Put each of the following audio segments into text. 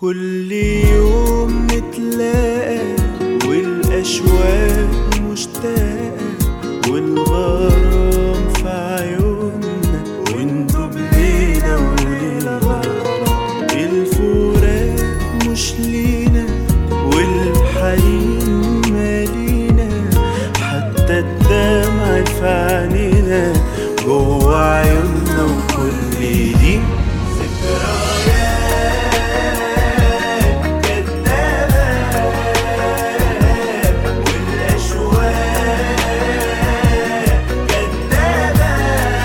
كل يوم نتلاقى والأشواق مشتاقة والغرام في عيوننا وندوب ليلة وليلة الفراق مش لينا والحنين مالينا حتى الدمع في عينينا جوا عيوننا وكل دي ذكريات كدابة والأشواق كدابة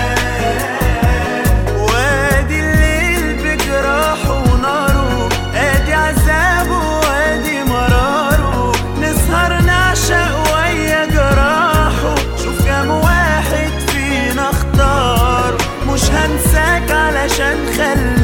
وادي الليل بجراحه وناره ادي عذابه وادي مراره نسهر نعشق ويا جراحه شوف كام واحد فينا اختار مش هنساك علشان خلي